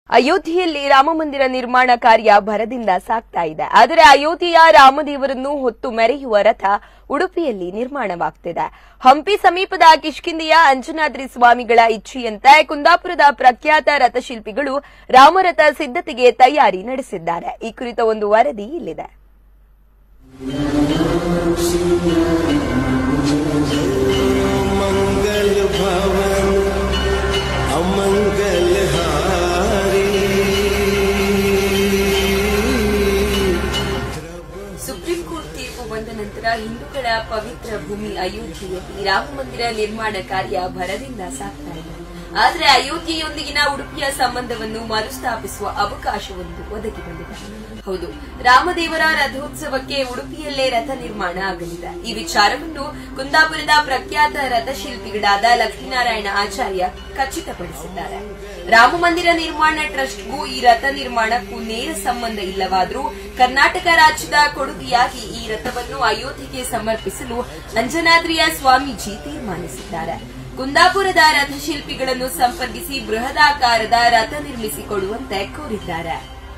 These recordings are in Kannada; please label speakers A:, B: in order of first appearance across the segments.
A: ಅಯೋಧ್ಯೆಯಲ್ಲಿ ರಾಮಮಂದಿರ ನಿರ್ಮಾಣ ಕಾರ್ಯ ಭರದಿಂದ ಸಾಗ್ತಾ ಇದೆ ಆದರೆ ಅಯೋಧ್ಯೆಯ ರಾಮದೇವರನ್ನು ಹೊತ್ತು ಮೆರೆಯುವ ರಥ ಉಡುಪಿಯಲ್ಲಿ ನಿರ್ಮಾಣವಾಗ್ತಿದೆ ಹಂಪಿ ಸಮೀಪದ ಕಿಷ್ಕಿಂದಿಯ ಅಂಜನಾದ್ರಿ ಸ್ವಾಮಿಗಳ ಇಚ್ಛೆಯಂತೆ ಕುಂದಾಪುರದ ಪ್ರಖ್ಯಾತ ರಥಶಿಲ್ಪಿಗಳು ರಾಮರಥ ಸಿದ್ಧತೆಗೆ ತಯಾರಿ ನಡೆಸಿದ್ದಾರೆ ಈ ಕುರಿತ ಒಂದು ವರದಿ ಇಲ್ಲಿದೆ
B: मंगल भवन अमंगल हारी
A: ಸುಪ್ರೀಂ ಕೋರ್ಟ್ ತೀರ್ಪು ಬಂದ ನಂತರ ಹಿಂದೂಗಳ ಪವಿತ್ರ ಭೂಮಿ ಅಯೋಧ್ಯೆಯಲ್ಲಿ ರಾಮ ಮಂದಿರ ನಿರ್ಮಾಣ ಕಾರ್ಯ ಭರದಿಂದ ಸಾಗ್ತಾ ಇದೆ ಆದರೆ ಅಯೋಧ್ಯೆಯೊಂದಿಗಿನ ಉಡುಪಿಯ ಸಂಬಂಧವನ್ನು ಮರುಸ್ಥಾಪಿಸುವ ಅವಕಾಶವೊಂದು ಒದಗಿ ಬಂದಿದೆ ಹೌದು ರಾಮದೇವರ ರಥೋತ್ಸವಕ್ಕೆ ಉಡುಪಿಯಲ್ಲೇ ರಥ ನಿರ್ಮಾಣ ಆಗಲಿದೆ ಈ ವಿಚಾರವನ್ನು ಕುಂದಾಪುರದ ಪ್ರಖ್ಯಾತ ರಥಶಿಲ್ಪಿಗಳಾದ ಲಕ್ಷ್ಮೀನಾರಾಯಣ ಆಚಾರ್ಯ ಖಚಿತಪಡಿಸಿದ್ದಾರೆ ರಾಮ ಮಂದಿರ ನಿರ್ಮಾಣ ಟ್ರಸ್ಟ್ಗೂ ಈ ರಥ ನಿರ್ಮಾಣಕ್ಕೂ ನೇರ ಸಂಬಂಧ ಇಲ್ಲವಾದರೂ ಕರ್ನಾಟಕ ರಾಜ್ಯದ ಕೊಡುಗೆಯಾಗಿ ಈ ರಥವನ್ನು ಅಯೋಧ್ಯೆಗೆ ಸಮರ್ಪಿಸಲು ಅಂಜನಾದ್ರಿಯ ಸ್ವಾಮೀಜಿ ತೀರ್ಮಾನಿಸಿದ್ದಾರೆ ಕುಂದಾಪುರದ ರಥಶಿಲ್ಪಿಗಳನ್ನು ಸಂಪರ್ಕಿಸಿ ಬೃಹದಾಕಾರದ ರಥ ನಿರ್ಮಿಸಿಕೊಡುವಂತೆ ಕೋರಿದ್ದಾರೆ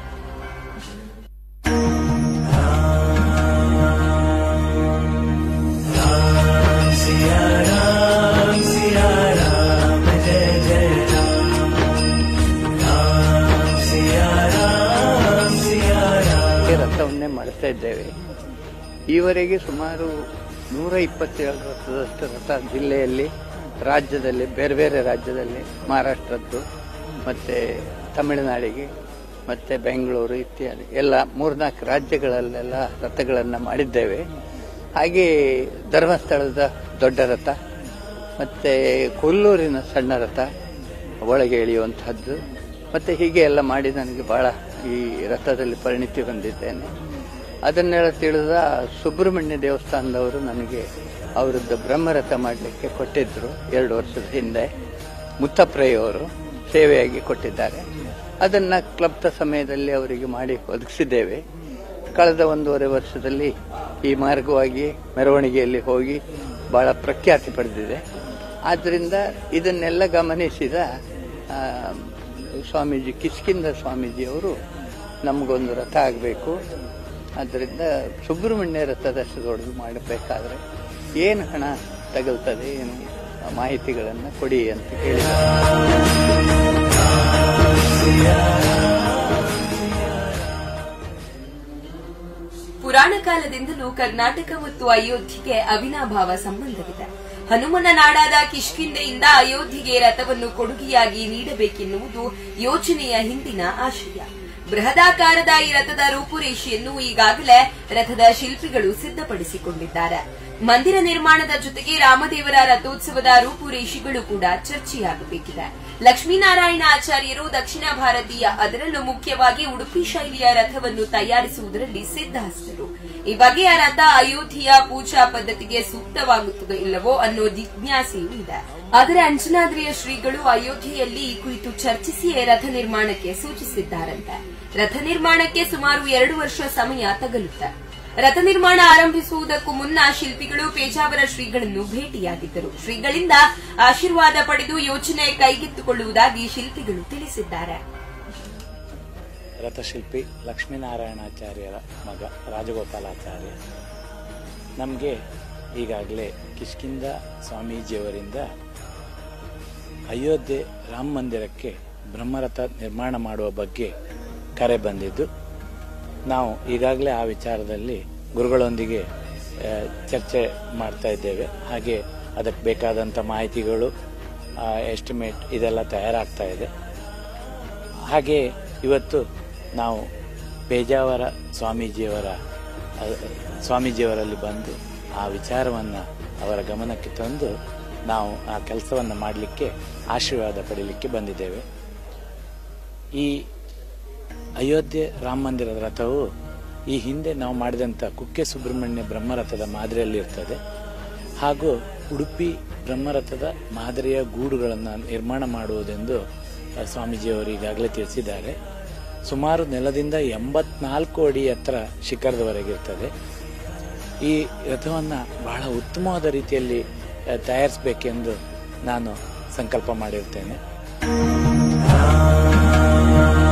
C: ಈ ರಥವನ್ನೇ ಮಾಡ್ತಾ ಇದ್ದೇವೆ ಈವರೆಗೆ ಸುಮಾರು ನೂರ ಇಪ್ಪತ್ತೇಳು ರಥದಷ್ಟು ರಥ ಜಿಲ್ಲೆಯಲ್ಲಿ ರಾಜ್ಯದಲ್ಲಿ ಬೇರೆ ಬೇರೆ ರಾಜ್ಯದಲ್ಲಿ ಮಹಾರಾಷ್ಟ್ರದ್ದು ಮತ್ತು ತಮಿಳುನಾಡಿಗೆ ಮತ್ತು ಬೆಂಗಳೂರು ಇತ್ಯಾದಿ ಎಲ್ಲ ಮೂರ್ನಾಲ್ಕು ರಾಜ್ಯಗಳಲ್ಲೆಲ್ಲ ರಥಗಳನ್ನು ಮಾಡಿದ್ದೇವೆ ಹಾಗೆ ಧರ್ಮಸ್ಥಳದ ದೊಡ್ಡ ರಥ ಮತ್ತು ಕೊಲ್ಲೂರಿನ ಸಣ್ಣ ರಥ ಒಳಗೆ ಎಳೆಯುವಂತಹದ್ದು ಮತ್ತು ಹೀಗೆ ಎಲ್ಲ ಮಾಡಿ ನನಗೆ ಬಹಳ ಈ ರಥದಲ್ಲಿ ಪರಿಣಿತಿ ಹೊಂದಿದ್ದೇನೆ ಅದನ್ನೆಲ್ಲ ತಿಳಿದ ಸುಬ್ರಹ್ಮಣ್ಯ ದೇವಸ್ಥಾನದವರು ನನಗೆ ಅವರದ್ದು ಬ್ರಹ್ಮರಥ ಮಾಡಲಿಕ್ಕೆ ಕೊಟ್ಟಿದ್ದರು ಎರಡು ವರ್ಷದ ಹಿಂದೆ ಮುತ್ತಪ್ರಯ್ಯವರು ಸೇವೆಯಾಗಿ ಕೊಟ್ಟಿದ್ದಾರೆ ಅದನ್ನು ಕ್ಲಬ್ದ ಸಮಯದಲ್ಲಿ ಅವರಿಗೆ ಮಾಡಿ ಒದಗಿಸಿದ್ದೇವೆ ಕಳೆದ ಒಂದೂವರೆ ವರ್ಷದಲ್ಲಿ ಈ ಮಾರ್ಗವಾಗಿ ಮೆರವಣಿಗೆಯಲ್ಲಿ ಹೋಗಿ ಬಹಳ ಪ್ರಖ್ಯಾತಿ ಪಡೆದಿದೆ ಆದ್ದರಿಂದ ಇದನ್ನೆಲ್ಲ ಗಮನಿಸಿದ ಆ, ಸ್ವಾಮೀಜಿ ಕಿಷ್ಕಿಂದ ಸ್ವಾಮೀಜಿಯವರು ನಮಗೊಂದು ರಥ ಆಗಬೇಕು ಆದ್ದರಿಂದ ಸುಬ್ರಹ್ಮಣ್ಯ ರಥದಷ್ಟು ದೊಡ್ಡದು ಮಾಡಬೇಕಾದ್ರೆ ಏನು ಹಣ ತಗಲ್ತದೆ ಏನು ಮಾಹಿತಿಗಳನ್ನು ಕೊಡಿ ಅಂತ ಕೇಳಿದ್ದಾರೆ
A: ಪುರಾಣ ಕಾಲದಿಂದಲೂ ಕರ್ನಾಟಕ ಮತ್ತು ಅಯೋಧ್ಯೆಗೆ ಅವಿನಾಭಾವ ಸಂಬಂಧವಿದೆ ಹನುಮನ ನಾಡಾದ ಕಿಷ್ಕಿಂದೆಯಿಂದ ಅಯೋಧ್ಯೆಗೆ ರಥವನ್ನು ಕೊಡುಗೆಯಾಗಿ ನೀಡಬೇಕೆನ್ನುವುದು ಯೋಜನೆಯ ಹಿಂದಿನ ಆಶಯ ಬೃಹದಾಕಾರದ ಈ ರಥದ ರೂಪುರೇಷೆಯನ್ನು ಈಗಾಗಲೇ ರಥದ ಶಿಲ್ಪಿಗಳು ಸಿದ್ಧಪಡಿಸಿಕೊಂಡಿದ್ದಾರೆ ಮಂದಿರ ನಿರ್ಮಾಣದ ಜೊತೆಗೆ ರಾಮದೇವರ ರಥೋತ್ಸವದ ರೂಪುರೇಷೆಗಳು ಕೂಡ ಚರ್ಚೆಯಾಗಬೇಕಿದೆ ಲಕ್ಷ್ಮೀನಾರಾಯಣ ಆಚಾರ್ಯರು ದಕ್ಷಿಣ ಭಾರತೀಯ ಅದರಲ್ಲೂ ಮುಖ್ಯವಾಗಿ ಉಡುಪಿ ಶೈಲಿಯ ರಥವನ್ನು ತಯಾರಿಸುವುದರಲ್ಲಿ ಸಿದ್ಧಹಸ್ತರು ಈ ಬಗೆಯ ರಥ ಅಯೋಧ್ಯೆಯ ಪೂಜಾ ಪದ್ಧತಿಗೆ ಸೂಕ್ತವಾಗುತ್ತದೋ ಇಲ್ಲವೋ ಅನ್ನೋ ಜಿಜ್ಞಾಸೆಯೂ ಇದೆ ಆದರೆ ಅಂಜನಾದ್ರಿಯ ಶ್ರೀಗಳು ಅಯೋಧ್ಯೆಯಲ್ಲಿ ಈ ಕುರಿತು ಚರ್ಚಿಸಿಯೇ ರಥ ನಿರ್ಮಾಣಕ್ಕೆ ಸೂಚಿಸಿದ್ದಾರಂತೆ ರಥ ನಿರ್ಮಾಣಕ್ಕೆ ಸುಮಾರು ಎರಡು ವರ್ಷ ಸಮಯ ತಗಲುತ್ತೆ ರಥ ನಿರ್ಮಾಣ ಆರಂಭಿಸುವುದಕ್ಕೂ ಮುನ್ನ ಶಿಲ್ಪಿಗಳು ಪೇಜಾವರ ಶ್ರೀಗಳನ್ನು ಭೇಟಿಯಾಗಿದ್ದರು ಶ್ರೀಗಳಿಂದ ಆಶೀರ್ವಾದ ಪಡೆದು ಯೋಜನೆ ಕೈಗೆತ್ತಿಕೊಳ್ಳುವುದಾಗಿ ಶಿಲ್ಪಿಗಳು ತಿಳಿಸಿದ್ದಾರೆ
D: ರಥಶಿಲ್ಪಿ ಲಕ್ಷ್ಮೀನಾರಾಯಣಾಚಾರ್ಯರ ಮಗ ರಾಜಗೋಪಾಲಾಚಾರ್ಯ ನಮಗೆ ಈಗಾಗಲೇ ಕಿಷ್ಕಿಂದ ಸ್ವಾಮೀಜಿಯವರಿಂದ ಅಯೋಧ್ಯೆ ರಾಮ ಮಂದಿರಕ್ಕೆ ಬ್ರಹ್ಮರಥ ನಿರ್ಮಾಣ ಮಾಡುವ ಬಗ್ಗೆ ಕರೆ ಬಂದಿದ್ದು ನಾವು ಈಗಾಗಲೇ ಆ ವಿಚಾರದಲ್ಲಿ ಗುರುಗಳೊಂದಿಗೆ ಆ, ಚರ್ಚೆ ಮಾಡ್ತಾ ಇದ್ದೇವೆ ಹಾಗೆ ಅದಕ್ಕೆ ಬೇಕಾದಂಥ ಮಾಹಿತಿಗಳು ಎಸ್ಟಿಮೇಟ್ ಇದೆಲ್ಲ ತಯಾರಾಗ್ತಾ ಇದೆ ಹಾಗೆ ಇವತ್ತು ನಾವು ಪೇಜಾವರ ಸ್ವಾಮೀಜಿಯವರ ಅಹ್, ಸ್ವಾಮೀಜಿಯವರಲ್ಲಿ ಬಂದು ಆ ವಿಚಾರವನ್ನು ಅವರ ಗಮನಕ್ಕೆ ತಂದು ನಾವು ಆ ಕೆಲಸವನ್ನು ಮಾಡಲಿಕ್ಕೆ ಆಶೀರ್ವಾದ ಪಡೀಲಿಕ್ಕೆ ಬಂದಿದ್ದೇವೆ ಈ ಅಯೋಧ್ಯೆ ರಾಮ ಮಂದಿರದ ರಥವು ಈ ಹಿಂದೆ ನಾವು ಮಾಡಿದಂಥ ಕುಕ್ಕೆ ಸುಬ್ರಹ್ಮಣ್ಯ ಬ್ರಹ್ಮರಥದ ಮಾದರಿಯಲ್ಲಿ ಇರ್ತದೆ ಹಾಗೂ ಉಡುಪಿ ಬ್ರಹ್ಮರಥದ ಮಾದರಿಯ ಗೂಡುಗಳನ್ನು ನಿರ್ಮಾಣ ಮಾಡುವುದೆಂದು ಅಹ್, ಸ್ವಾಮೀಜಿಯವರು ಈಗಾಗಲೇ ತಿಳಿಸಿದ್ದಾರೆ ಸುಮಾರು ನೆಲದಿಂದ ಎಂಬತ್ನಾಲ್ಕು ಅಡಿ ಎತ್ತರ ಶಿಖರದವರೆಗೆ ಇರ್ತದೆ ಈ ರಥವನ್ನು ಬಹಳ ಉತ್ತಮವಾದ ರೀತಿಯಲ್ಲಿ ಅಹ್, ತಯಾರಿಸಬೇಕೆಂದು ನಾನು ಸಂಕಲ್ಪ ಮಾಡಿರ್ತೇನೆ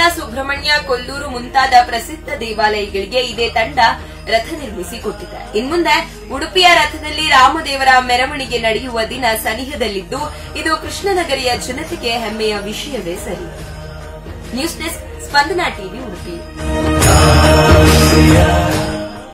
A: ಸುಬ್ರಹ್ಮಣ್ಯ ಕೊಲ್ಲೂರು ಮುಂತಾದ ಪ್ರಸಿದ್ಧ ದೇವಾಲಯಗಳಿಗೆ ಇದೇ ತಂಡ ರಥ ನಿರ್ಮಿಸಿ ಕೊಟ್ಟಿದೆ ಇನ್ಮುಂದೆ ಉಡುಪಿಯ ರಥದಲ್ಲಿ ರಾಮದೇವರ ಮೆರವಣಿಗೆ ನಡೆಯುವ ದಿನ ಸನಿಹದಲ್ಲಿದ್ದು ಇದು ಕೃಷ್ಣನಗರಿಯ ಜನತೆಗೆ ಹೆಮ್ಮೆಯ ವಿಷಯವೇ ಸರಿ news desk Spandana TV Udupi